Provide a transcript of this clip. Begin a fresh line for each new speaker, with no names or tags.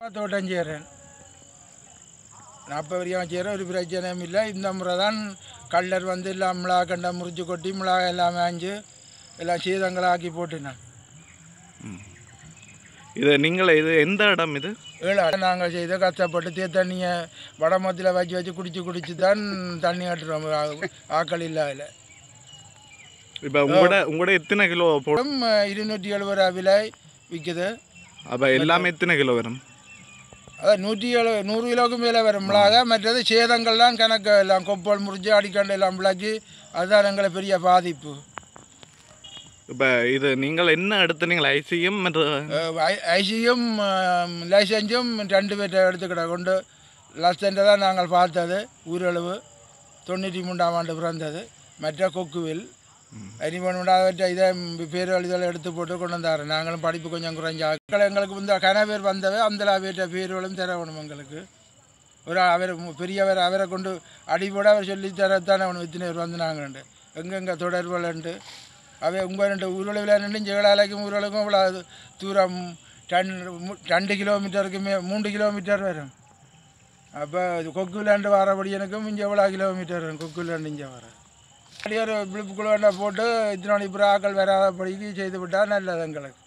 தோட்டம் செய்கிறேன் நாற்பது வரைக்கும் செய்கிறேன் ஒரு பிரச்சனையும் இல்லை இந்த முறை தான் கல்லர் வந்து எல்லாம் மிளகா கண்டை முறிச்சு கொட்டி மிளகா எல்லாம் வாங்கி எல்லாம் சீதங்களாக்கி போட்டுனேன்
இது நீங்கள் இது எந்த இடம் இது
ஏழு நாங்கள் செய்த கஷ்டப்பட்டு தே தண்ணியை வடமத்தில் வச்சு வச்சு குடிச்சு குடிச்சு தான் தண்ணி கட்டுறோம் ஆ- ஆக்கள் இல்லாத
இப்போ உங்களோட உங்களோட எத்தனை கிலோ போடும்
இருநூற்றி எழுபது ரூபா விலை விற்குது
அப்போ எல்லாமே எத்தனை கிலோ வரும்
அதான் நூற்றி எழு நூறு கிலோவுக்கு மேலே வரும் மிளகா மற்றது சேதங்கள் தான் கணக்கு எல்லாம் கொப்பல் முறிஞ்சு அடிக்கண்டு எல்லாம் விளக்கி அதுதான் எங்களை பெரிய பாதிப்பு
இப்போ இது நீங்கள் என்ன எடுத்துனீங்களா ஐசிஎம் மற்ற
ஐசியும் லைசன்ஸும் ரெண்டு பேர்ட்ட எடுத்துக்கிட்ட கொண்டு லட்சண்டை தான் நாங்கள் பார்த்தது ஊரளவு தொண்ணூற்றி மூன்றாம் ஆண்டு பிறந்தது மற்ற கொக்குவில் அரிமணி இதை பேர் எழுதலை எடுத்து போட்டு கொண்டு வந்தார் நாங்களும் படிப்பு கொஞ்சம் குறைஞ்ச ஆட்கள் எங்களுக்கு இந்த கனவேர் வந்தவை அந்த பேர்ட்ட பேர்களும் தரணும் எங்களுக்கு ஒரு அவர் மு- பெரியவர் அவரை கொண்டு அடிபோட அவர் சொல்லி தரத்தானே அவன் இத்தனை பேர் வந்து நாங்கள் எங்கெங்கே தொடர்புலண்டு அவை உங்கள் ரெண்டு ஊரளவில் நின்று ஜெகலாலைக்கும் ஊரளவுக்கும் இவ்வளோ தூரம் டன் மு- ரெண்டு கிலோமீட்டருக்கு மே மூன்று கிலோமீட்டர் வரும் அப்போ கொக்குலாண்டு வரபடி எனக்கும் இங்கே எவ்வளோ கிலோமீட்டர் வரும் கொக்குலாண்டு இங்கே வர அப்படியே ஒரு விழிப்புக்குள்ள போட்டு இத்தனை மணி புறாக்கள் வராதபடிக்கு செய்து விட்டால் நல்லது எங்களுக்கு